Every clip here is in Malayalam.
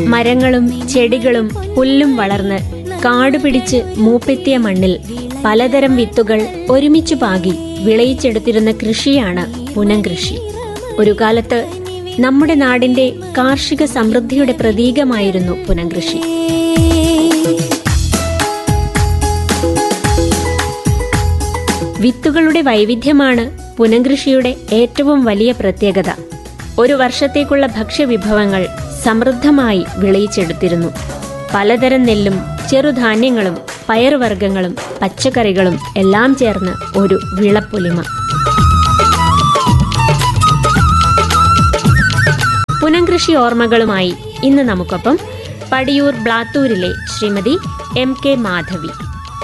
മരങ്ങളും ചെടികളും പുല്ലും വളർന്ന് കാടുപിടിച്ച് മൂപ്പെത്തിയ മണ്ണിൽ പലതരം വിത്തുകൾ ഒരുമിച്ചു പാകി വിളയിച്ചെടുത്തിരുന്ന കൃഷിയാണ് പുനംകൃഷി ഒരു കാലത്ത് നമ്മുടെ നാടിന്റെ കാർഷിക സമൃദ്ധിയുടെ പ്രതീകമായിരുന്നു പുനംകൃഷി വിത്തുകളുടെ വൈവിധ്യമാണ് പുനംകൃഷിയുടെ ഏറ്റവും വലിയ പ്രത്യേകത ഒരു വർഷത്തേക്കുള്ള ഭക്ഷ്യവിഭവങ്ങൾ സമൃദ്ധമായി വിളയിച്ചെടുത്തിരുന്നു പലതരം നെല്ലും ചെറുധാന്യങ്ങളും പയറുവർഗ്ഗങ്ങളും പച്ചക്കറികളും എല്ലാം ചേർന്ന് ഒരു വിളപ്പൊലിമ പുനംകൃഷി ഓർമ്മകളുമായി ഇന്ന് നമുക്കൊപ്പം പടിയൂർ ബ്ലാത്തൂരിലെ ശ്രീമതി എം കെ മാധവി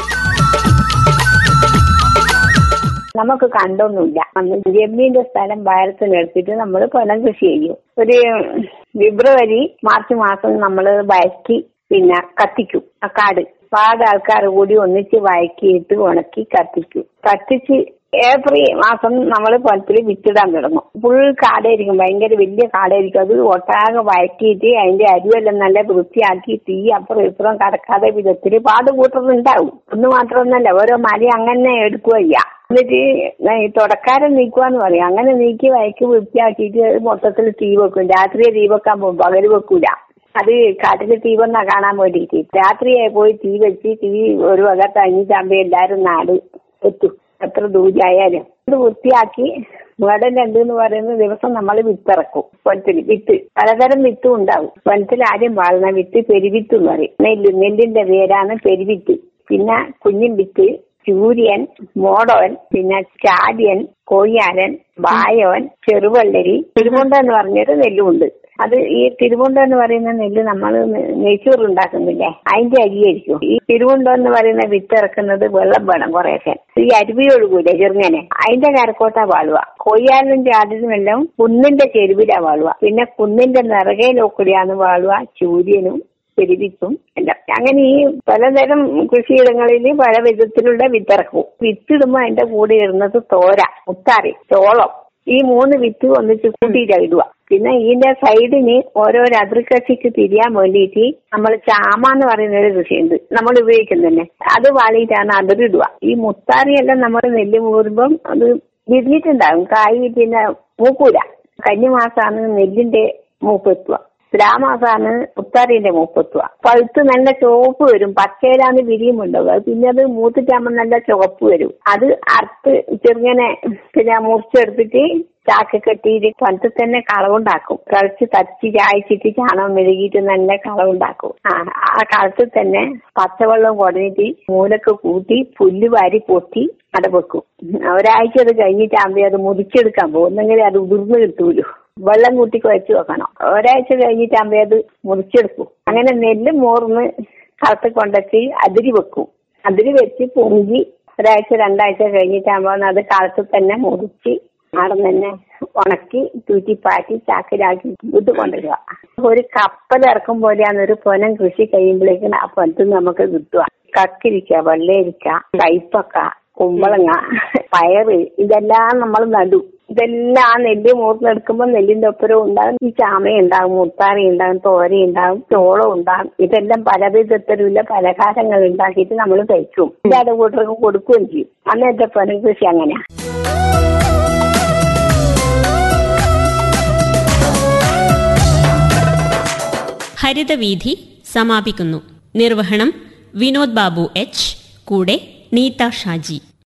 നമുക്ക് കണ്ടൊന്നുമില്ല അന്ന് ജമ്മീന്റെ സ്ഥലം ഭാരത്തിനെടുത്തിട്ട് നമ്മൾ പൊലം കൃഷി ചെയ്യും ഒരു ഫെബ്രുവരി മാർച്ച് മാസം നമ്മൾ വയറ്റി പിന്നെ കത്തിക്കും ആ കാട് പാട് ആൾക്കാർ കൂടി ഒന്നിച്ച് വയക്കിയിട്ട് ഉണക്കി കത്തിക്കും കത്തിച്ച് ഏപ്രിൽ മാസം നമ്മൾ പൊലത്തിൽ വിത്തിടാൻ തുടങ്ങും ഫുൾ കാടായിരിക്കും ഭയങ്കര വലിയ കാടായിരിക്കും അത് ഒട്ടാകെ വഴറ്റിയിട്ട് അതിന്റെ അരിവെല്ലാം നല്ല വൃത്തിയാക്കി തീ അപ്പുറം ഇപ്പുറം കടക്കാതെ വിധത്തിൽ പാട് കൂട്ടുന്നുണ്ടാവും ഒന്ന് മാത്രമൊന്നല്ല ഓരോ മല അങ്ങനെ എടുക്കുകയ്യ എന്നിട്ട് ഈ തുടക്കാരൻ നീക്കുവാന്ന് പറയും അങ്ങനെ നീക്കി വയക്ക് വൃത്തിയാക്കിയിട്ട് അത് മൊത്തത്തിൽ തീ വെക്കും രാത്രിയെ തീ വെക്കാൻ പോകും പകല് വെക്കൂല അത് കാട്ടില് തീ വന്നാ കാണാൻ വേണ്ടിയിട്ട് രാത്രിയായി പോയി തീ വെച്ച് തീ ഒരു വക തങ്ങിച്ചാകുമ്പോ എല്ലാരും നാട് എത്തും എത്ര ദൂരായാലും ഇത് വൃത്തിയാക്കി മുടൻ രണ്ട് എന്ന് പറയുന്ന ദിവസം നമ്മൾ വിത്തിറക്കും പൊനത്തിൽ വിത്ത് പലതരം വിത്തും ഉണ്ടാവും പൊനത്തിൽ ആദ്യം വാഴുന്ന വിത്ത് പെരുവിത്ത് എന്ന് പറയും നെല്ല് നെല്ലിന്റെ പേരാണ് പെരുവിത്ത് പിന്നെ കുഞ്ഞിൻ വിത്ത് ചൂര്യൻ മോടോൻ പിന്നെ ചാടിയൻ കോയ്യാരൻ ബായോൻ ചെറുവള്ളരി തിരുമുണ്ട എന്ന് പറഞ്ഞൊരു നെല്ലുമുണ്ട് അത് ഈ തിരുമുണ്ട എന്ന് പറയുന്ന നെല്ല് നമ്മൾ നെയ്ച്ചോറ് ഉണ്ടാക്കുന്നില്ലേ അതിന്റെ അരിയായിരിക്കും ഈ തിരുമുണ്ട എന്ന് പറയുന്ന വിത്ത് ഇറക്കുന്നത് വെള്ളം വേണം കുറേശ്ശെ ഈ അരുവി ഒഴുകൂലെ ചെറുങ്ങനെ അതിന്റെ കരക്കോട്ടാ വാളുക കൊയ്യാനും ചാടിനും എല്ലാം കുന്നിന്റെ ചെരുവിലാ വാളുക പിന്നെ കുന്നിന്റെ നിറകയിലൊക്കെയാണ് വാളുക ചൂര്യനും പെരുവിത്തും എല്ലാം അങ്ങനെ ഈ പലതരം കൃഷിയിടങ്ങളിൽ പല വിധത്തിലുള്ള വിത്തിറക്കും വിത്തിടുമ്പോ അതിന്റെ കൂടെ ഇടുന്നത് തോര മുത്താറി ചോളം ഈ മൂന്ന് വിത്ത് ഒന്നിച്ച് കൂട്ടിയിട്ടാ ഇടുക പിന്നെ ഇതിന്റെ സൈഡിന് ഓരോരോ അതിർക്കൃഷിക്ക് തിരിയാൻ വേണ്ടിയിട്ട് നമ്മൾ ചാമ എന്ന് പറയുന്ന ഒരു കൃഷിയുണ്ട് നമ്മൾ ഉപയോഗിക്കുന്നതന്നെ അത് വാളിയിട്ടാണ് അതിരിടുക ഈ മുത്താറിയെല്ലാം നമ്മൾ നെല്ല് മൂറുമ്പം അത് വിരിഞ്ഞിട്ടുണ്ടാകും കായ് പിന്നെ മൂക്കൂല കന്നിമാസാണ് നെല്ലിന്റെ മൂപ്പെത്തുക തുലാമാസാണ് മുത്താറിന്റെ മൂപ്പെത്തുക പഴുത്ത് നല്ല ചുവപ്പ് വരും പച്ചയിലാന്ന് വിരിയുമുണ്ടാവും അത് പിന്നെ അത് മൂത്തിട്ടാകുമ്പോൾ നല്ല ചുവപ്പ് വരും അത് അറുത്ത് ചെറുങ്ങനെ പിന്നെ മുറിച്ചെടുത്തിട്ട് ചാക്ക് കെട്ടിയിട്ട് പണ്ട് തന്നെ കളവുണ്ടാക്കും കളിച്ച് തച്ച് ചായച്ചിട്ട് ചാണകം മെഴുകിയിട്ട് നല്ല കളവുണ്ടാക്കും ആ ആ കളത്തിൽ തന്നെ പച്ചവെള്ളം കുടഞ്ഞിട്ട് മൂലക്ക് കൂട്ടി പുല്ല് വാരി പൊട്ടി അവിടെ വെക്കും ഒരാഴ്ച അത് കഴിഞ്ഞിട്ടാകുമ്പോ അത് മുറിച്ചെടുക്കാൻ പോകും ഒന്നെങ്കിൽ അത് ഉതിർന്ന് കിട്ടൂലോ വെള്ളം കൂട്ടി കുഴച്ച് വെക്കണം ഒരാഴ്ച കഴിഞ്ഞിട്ടാകുമ്പോ അത് മുറിച്ചെടുക്കും അങ്ങനെ നെല്ല് മോർന്ന് കളത്തിൽ കൊണ്ടുവച്ച് അതിരി വെക്കും അതിരി വെച്ച് പൊങ്കി ഒരാഴ്ച രണ്ടാഴ്ച കഴിഞ്ഞിട്ടാകുമ്പോൾ അത് കളത്തിൽ തന്നെ മുറിച്ച് അവിടെ തന്നെ ഉണക്കി തൂറ്റിപ്പാറ്റി ചാക്കിലാക്കി ഇത് കൊണ്ടുവരിക ഒരു കപ്പൽ ഇറക്കും പോലെയാണ് ഒരു പൊനം കൃഷി കഴിയുമ്പോഴേക്കും ആ പൊനത്തിൽ നമുക്ക് കിട്ടുക കക്കിരിക്ക വെള്ളരിക്ക കൈപ്പക്ക കുമ്പളങ്ങ പയറ് ഇതെല്ലാം നമ്മൾ നടും ഇതെല്ലാം ആ നെല്ല് മൂർന്നെടുക്കുമ്പോൾ നെല്ലിന്റെ ഒപ്പരം ഉണ്ടാകും ഈ ചാമ ഉണ്ടാകും മുത്താറി ഉണ്ടാകും തോര ഉണ്ടാകും ചോളം ഉണ്ടാകും ഇതെല്ലാം പല വിധത്തിലുള്ള പലഹാരങ്ങൾ ഉണ്ടാക്കിയിട്ട് നമ്മൾ കഴിക്കും ഇല്ലാതെ കൂട്ടർക്ക് കൊടുക്കുകയും ചെയ്യും അന്നത്തെ പൊനം കൃഷി അങ്ങനെയാ ഹരിതവീഥി സമാപിക്കുന്നു നിർവഹണം വിനോദ് ബാബു എച്ച് കൂടെ നീത ഷാജി